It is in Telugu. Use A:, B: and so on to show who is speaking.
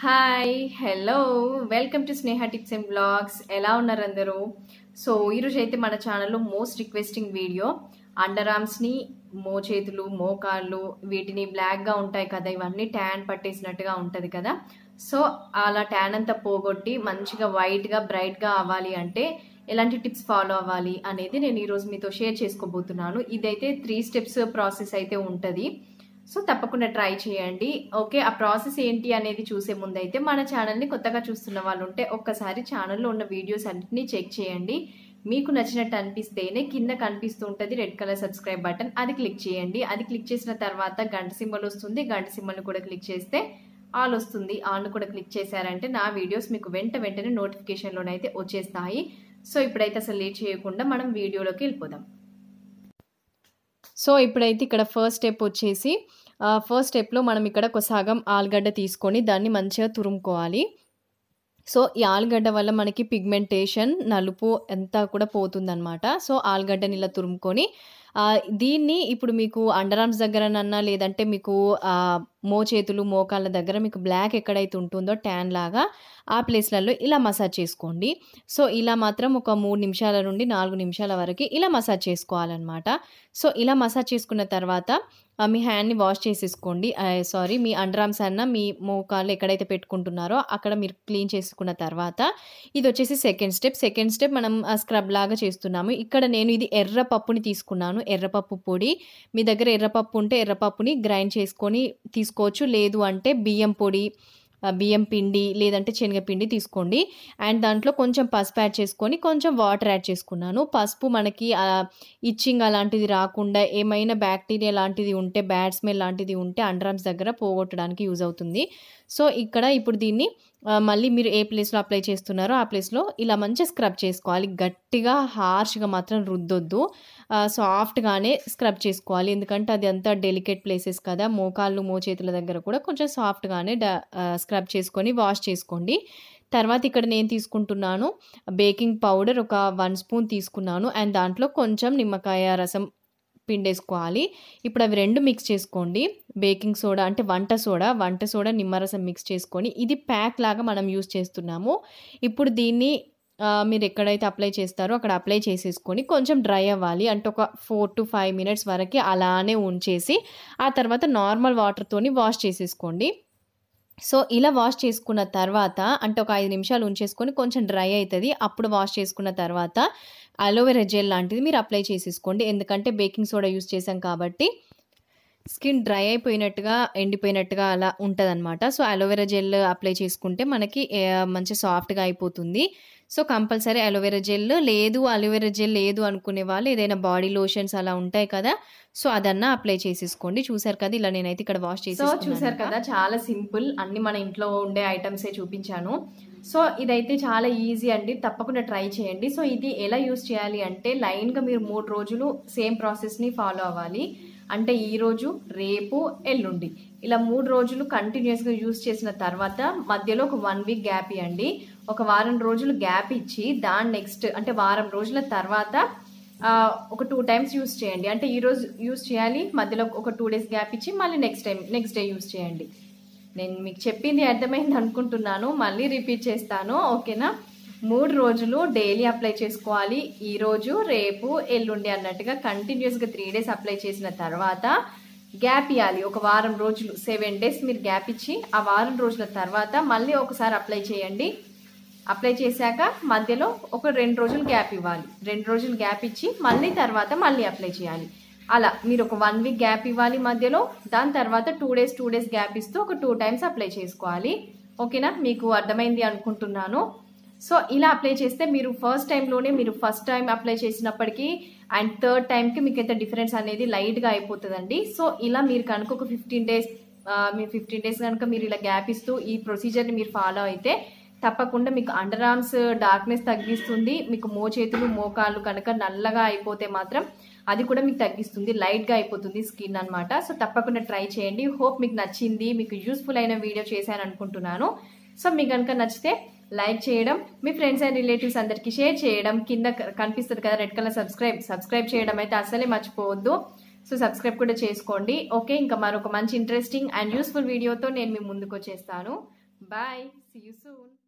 A: hi hello welcome to Sneha tips and blogs ఎలా ఉన్నారు అందరూ సో ఈరోజు అయితే మన ఛానల్లో మోస్ట్ రిక్వెస్టింగ్ వీడియో అండర్ ఆర్మ్స్ని మోచేతులు మోకాళ్ళు వీటిని బ్లాక్గా ఉంటాయి కదా ఇవన్నీ ట్యాన్ పట్టేసినట్టుగా ఉంటుంది కదా సో అలా ట్యాన్ అంతా పోగొట్టి మంచిగా వైట్గా బ్రైట్గా అవ్వాలి అంటే ఎలాంటి టిప్స్ ఫాలో అవ్వాలి అనేది నేను ఈరోజు మీతో షేర్ చేసుకోబోతున్నాను ఇదైతే త్రీ స్టెప్స్ ప్రాసెస్ అయితే ఉంటుంది సో తప్పకుండా ట్రై చేయండి ఓకే ఆ ప్రాసెస్ ఏంటి అనేది చూసే ముందు అయితే మన ఛానల్ని కొత్తగా చూస్తున్న వాళ్ళు ఉంటే ఒక్కసారి ఛానల్లో ఉన్న వీడియోస్ అన్నింటినీ చెక్ చేయండి మీకు నచ్చినట్టు అనిపిస్తేనే కింద కనిపిస్తూ ఉంటుంది రెడ్ కలర్ సబ్స్క్రైబ్ బటన్ అది క్లిక్ చేయండి అది క్లిక్ చేసిన తర్వాత గంట సింబల్ వస్తుంది గంట సింబల్ని కూడా క్లిక్ చేస్తే ఆల్ వస్తుంది ఆల్ను కూడా క్లిక్ చేశారంటే నా వీడియోస్ మీకు వెంట వెంటనే నోటిఫికేషన్లోనైతే వచ్చేస్తాయి సో ఇప్పుడైతే అసలు లేట్ చేయకుండా మనం వీడియోలోకి వెళ్ళిపోదాం సో ఇప్పుడైతే ఇక్కడ ఫస్ట్ స్టెప్ వచ్చేసి ఫస్ట్ స్టెప్లో మనం ఇక్కడ ఒక సగం ఆలుగడ్డ తీసుకొని దాన్ని మంచిగా తురుముకోవాలి సో ఈ ఆలుగడ్డ వల్ల మనకి పిగ్మెంటేషన్ నలుపు అంతా కూడా పోతుందన్నమాట సో ఆలుగడ్డని ఇలా తురుముకొని దీన్ని ఇప్పుడు మీకు అండర్ ఆర్మ్స్ దగ్గరనన్నా లేదంటే మీకు మో చేతులు మోకాళ్ళ దగ్గర మీకు బ్లాక్ ఎక్కడైతే ఉంటుందో ట్యాన్ లాగా ఆ ప్లేస్లలో ఇలా మసాజ్ చేసుకోండి సో ఇలా మాత్రం ఒక మూడు నిమిషాల నుండి నాలుగు నిమిషాల వరకు ఇలా మసాజ్ చేసుకోవాలన్నమాట సో ఇలా మసాజ్ చేసుకున్న తర్వాత మీ హ్యాండ్ని వాష్ చేసేసుకోండి సారీ మీ అండర్ ఆర్మ్స్ అన్న మీ మోకాళ్ళు ఎక్కడైతే పెట్టుకుంటున్నారో అక్కడ మీరు క్లీన్ చేసుకున్న తర్వాత ఇది వచ్చేసి సెకండ్ స్టెప్ సెకండ్ స్టెప్ మనం స్క్రబ్ లాగా చేస్తున్నాము ఇక్కడ నేను ఇది ఎర్ర పప్పుని తీసుకున్నాను ఎర్రపప్పు పొడి మీ దగ్గర ఎర్రపప్పు ఉంటే ఎర్రపప్పుని గ్రైండ్ చేసుకొని తీసుకోవచ్చు లేదు అంటే బియ్యం పొడి బియ్యం పిండి లేదంటే శనగపిండి తీసుకోండి అండ్ దాంట్లో కొంచెం పసుపు యాడ్ చేసుకొని కొంచెం వాటర్ యాడ్ చేసుకున్నాను పసుపు మనకి ఇచ్చింగ్ అలాంటిది రాకుండా ఏమైనా బ్యాక్టీరియా లాంటిది ఉంటే బ్యాడ్ స్మెల్ లాంటిది ఉంటే అండర్ ఆర్మ్స్ దగ్గర పోగొట్టడానికి యూజ్ అవుతుంది సో ఇక్కడ ఇప్పుడు దీన్ని మళ్ళీ మీరు ఏ ప్లేస్లో అప్లై చేస్తున్నారో ఆ ప్లేస్లో ఇలా మంచిగా స్క్రబ్ చేసుకోవాలి గట్టిగా హార్ష్గా మాత్రం రుద్దొద్దు సాఫ్ట్గానే స్క్రబ్ చేసుకోవాలి ఎందుకంటే అది అంతా డెలికేట్ ప్లేసెస్ కదా మోకాళ్ళు మోచేతుల దగ్గర కూడా కొంచెం సాఫ్ట్గానే స్క్రబ్ చేసుకొని వాష్ చేసుకోండి తర్వాత ఇక్కడ నేను తీసుకుంటున్నాను బేకింగ్ పౌడర్ ఒక వన్ స్పూన్ తీసుకున్నాను అండ్ దాంట్లో కొంచెం నిమ్మకాయ రసం పిండేసుకోవాలి ఇప్పుడు అవి రెండు మిక్స్ చేసుకోండి బేకింగ్ సోడా అంటే వంట సోడా వంట సోడా నిమ్మరసం మిక్స్ చేసుకొని ఇది ప్యాక్ లాగా మనం యూస్ చేస్తున్నాము ఇప్పుడు దీన్ని మీరు ఎక్కడైతే అప్లై చేస్తారో అక్కడ అప్లై చేసేసుకొని కొంచెం డ్రై అవ్వాలి అంటే ఒక ఫోర్ టు ఫైవ్ మినిట్స్ వరకు అలానే ఉంచేసి ఆ తర్వాత నార్మల్ వాటర్తోని వాష్ చేసేసుకోండి సో ఇలా వాష్ చేసుకున్న తర్వాత అంటే ఒక ఐదు నిమిషాలు ఉంచేసుకొని కొంచెం డ్రై అవుతుంది అప్పుడు వాష్ చేసుకున్న తర్వాత అలోవెరా జెల్ లాంటిది మీరు అప్లై చేసేసుకోండి ఎందుకంటే బేకింగ్ సోడా యూస్ చేసాం కాబట్టి స్కిన్ డ్రై అయిపోయినట్టుగా ఎండిపోయినట్టుగా అలా ఉంటుంది అనమాట సో అలోవెరా జెల్ అప్లై చేసుకుంటే మనకి మంచి సాఫ్ట్గా అయిపోతుంది సో కంపల్సరీ అలోవెరా జెల్ లేదు అలోవెరా జెల్ లేదు అనుకునే వాళ్ళు ఏదైనా బాడీ లోషన్స్ అలా ఉంటాయి కదా సో అదన్నా అప్లై చేసేసుకోండి చూసారు కదా ఇలా నేనైతే ఇక్కడ వాష్ చేసి సో చూసారు కదా చాలా సింపుల్ అన్ని మన ఇంట్లో ఉండే ఐటమ్సే చూపించాను సో ఇదైతే చాలా ఈజీ అండి తప్పకుండా ట్రై చేయండి సో ఇది ఎలా యూస్ చేయాలి అంటే లైన్గా మీరు మూడు రోజులు సేమ్ ప్రాసెస్ని ఫాలో అవ్వాలి అంటే ఈరోజు రేపు ఎల్లుండి ఇలా మూడు రోజులు కంటిన్యూస్గా యూస్ చేసిన తర్వాత మధ్యలో ఒక వన్ వీక్ గ్యాప్ ఇవ్వండి ఒక వారం రోజులు గ్యాప్ ఇచ్చి దాని నెక్స్ట్ అంటే వారం రోజుల తర్వాత ఒక టూ టైమ్స్ యూస్ చేయండి అంటే ఈరోజు యూస్ చేయాలి మధ్యలో ఒక టూ డేస్ గ్యాప్ ఇచ్చి మళ్ళీ next time next day use చేయండి నేను మీకు చెప్పింది అర్థమైంది అనుకుంటున్నాను మళ్ళీ రిపీట్ చేస్తాను ఓకేనా మూడు రోజులు డైలీ అప్లై చేసుకోవాలి ఈరోజు రేపు ఎల్లుండి అన్నట్టుగా కంటిన్యూస్గా త్రీ డేస్ అప్లై చేసిన తర్వాత గ్యాప్ ఇవ్వాలి ఒక వారం రోజులు సెవెన్ డేస్ మీరు గ్యాప్ ఇచ్చి ఆ వారం రోజుల తర్వాత మళ్ళీ ఒకసారి అప్లై చేయండి అప్లై చేశాక మధ్యలో ఒక రెండు రోజులు గ్యాప్ ఇవ్వాలి రెండు రోజులు గ్యాప్ ఇచ్చి మళ్ళీ తర్వాత మళ్ళీ అప్లై చేయాలి అలా మీరు ఒక వన్ వీక్ గ్యాప్ ఇవ్వాలి మధ్యలో దాని తర్వాత two days two days gap ఇస్తూ ఒక టూ టైమ్స్ అప్లై చేసుకోవాలి ఓకేనా మీకు అర్థమైంది అనుకుంటున్నాను సో ఇలా అప్లై చేస్తే మీరు ఫస్ట్ టైంలోనే మీరు ఫస్ట్ టైం అప్లై చేసినప్పటికీ అండ్ థర్డ్ టైంకి మీకు అయితే డిఫరెన్స్ అనేది లైట్గా అయిపోతుందండి సో ఇలా మీరు కనుక ఒక ఫిఫ్టీన్ డేస్ మీ ఫిఫ్టీన్ డేస్ కనుక మీరు ఇలా గ్యాప్ ఇస్తూ ఈ ప్రొసీజర్ని మీరు ఫాలో అయితే తప్పకుండా మీకు అండర్ ఆర్మ్స్ డార్క్నెస్ తగ్గిస్తుంది మీకు మోచేతులు మోకాళ్ళు కనుక నల్లగా అయిపోతే మాత్రం అది కూడా మీకు తగ్గిస్తుంది లైట్గా అయిపోతుంది స్కిన్ అనమాట సో తప్పకుండా ట్రై చేయండి హోప్ మీకు నచ్చింది మీకు యూస్ఫుల్ అయిన వీడియో చేశాను అనుకుంటున్నాను సో మీకు కనుక నచ్చితే లైక్ చేయడం మీ ఫ్రెండ్స్ అండ్ రిలేటివ్స్ అందరికీ షేర్ చేయడం కింద కనిపిస్తుంది కదా రెడ్ కలర్ సబ్స్క్రైబ్ సబ్స్క్రైబ్ చేయడం అయితే అసలే మర్చిపోవద్దు సో సబ్స్క్రైబ్ కూడా చేసుకోండి ఓకే ఇంకా మరొక మంచి ఇంట్రెస్టింగ్ అండ్ యూస్ఫుల్ వీడియోతో నేను మీ ముందుకు వచ్చేస్తాను బాయ్ సీ యూ సూన్